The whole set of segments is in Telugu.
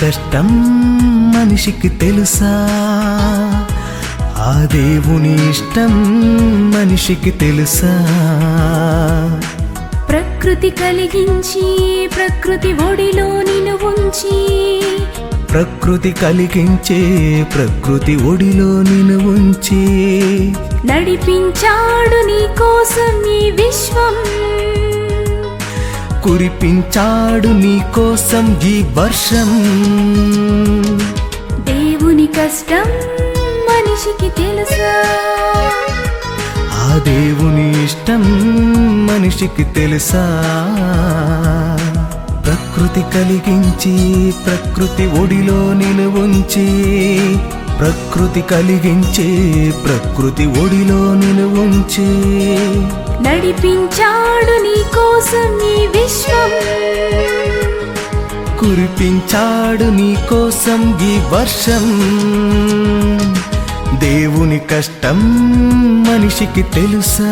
కష్టం మనిషికి తెలుసా ఆ దేవుని ఇష్టం మనిషికి తెలుసా ప్రకృతి కలిగించి ప్రకృతి ఒడిలో నిన్ను ఉంచి ప్రకృతి కలిగించే ప్రకృతి ఒడిలో నిన్ను ఉంచి నడిపించాడు నీ కోసం ఈ విశ్వం కురిపించాడు నీ కోసం ఈ వర్షం దేవుని కష్టం మనిషికి తెలుసా ఆ దేవుని ఇష్టం మనిషికి తెలుసా ప్రకృతి కలిగించి ప్రకృతి ఒడిలో నిలు ఉంచి ప్రకృతి కలిగించే ప్రకృతి ఒడిలో నిలు ఉంచి నడిపించాడు నీ కోసం ఈ విశ్వం కురిపించాడు నీ కోసం ఈ వర్షం దేవుని కష్టం మనిషికి తెలుసా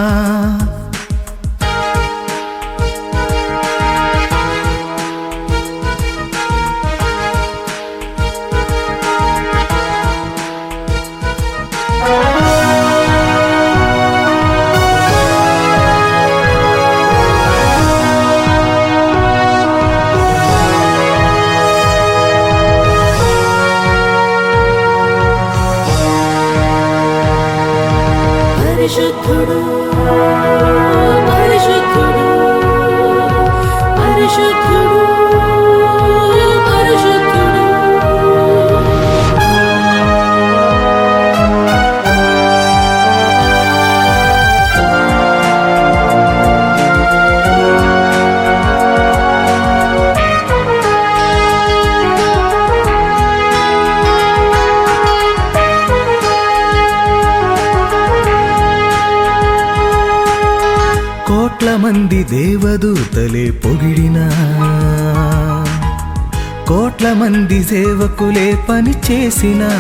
పరిశుద్ధుడు పరిశుద్ధుడు పరిశుద్ధుడు పరిశుద్ధుడు కోట్ల మంది దేవదూతలే పొగిడినా కోట్ల మంది సేవకులే పని చేసినా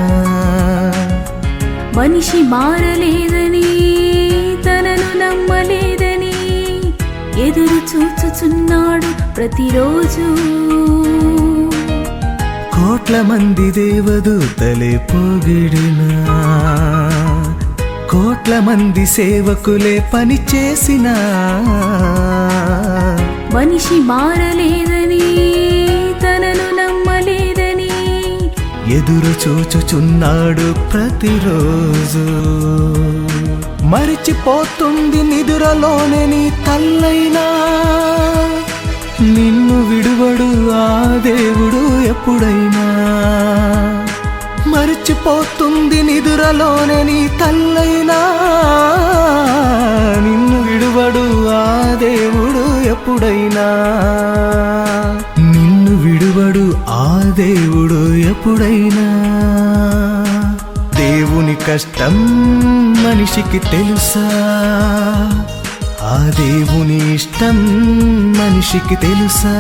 మనిషి మారలేదని తనను నమ్మలేదని ఎదురు చూచుచున్నాడు ప్రతిరోజు కోట్ల మంది దేవదూతలే పొగిడినా కోట్ల మంది సేవకులే పని చేసినా మనిషి మారలేదని తనను నమ్మలేదని ఎదురు చూచుచున్నాడు ప్రతిరోజు మరిచిపోతుంది నిదురలోనే నీ తల్లైనా నిన్ను విడువడు ఆ దేవుడు ఎప్పుడైనా మరిచిపోతుంది నిదురలోనే నీ తల్లైనా నిన్ను విడువడు ఆ దేవుడు ఎప్పుడైనా నిన్ను విడువడు ఆ దేవుడు ఎప్పుడైనా దేవుని కష్టం మనిషికి తెలుసా ఆ దేవుని ఇష్టం మనిషికి తెలుసా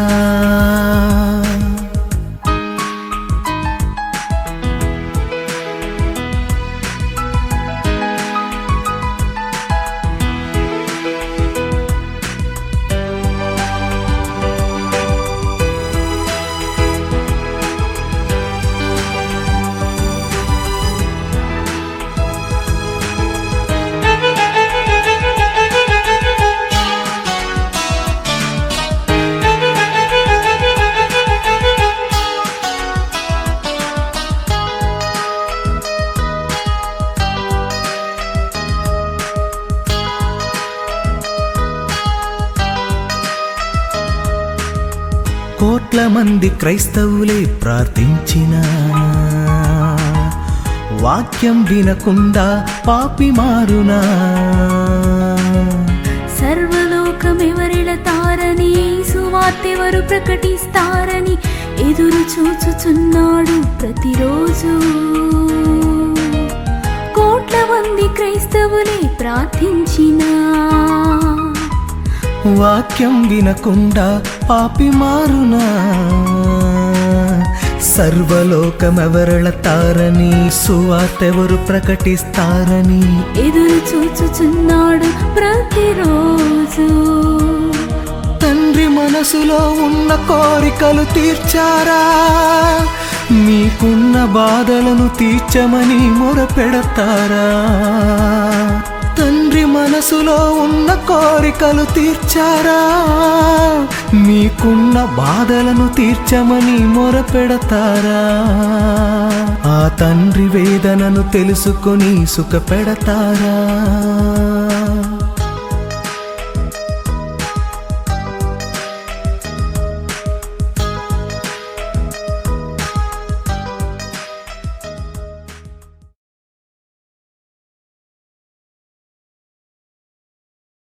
కోట్ల మంది క్రైస్తవులే ప్రార్థించిన వాక్యం వినకుండా పాపి మారునా సర్వలోకమెవరిళతారని సువార్తెవరు ప్రకటిస్తారని ఎదురు చూచుచున్నాడు ప్రతిరోజు కోట్ల మంది క్రైస్తవులే ప్రార్థించినా వాక్యం వినకుండా పాపి మారునా సర్వలోకమెవరళతారని సువార్తెవరు ప్రకటిస్తారని ఎదురు చూచుచున్నాడు ప్రతిరోజు తండ్రి మనసులో ఉన్న కోరికలు తీర్చారా మీకున్న బాధలను తీర్చమని మొరపెడతారా తండ్రి మనసులో ఉన్న కోరికలు తీర్చారా మీకున్న బాధలను తీర్చమని మొరపెడతారా ఆ తండ్రి వేదనను తెలుసుకొని సుఖపెడతారా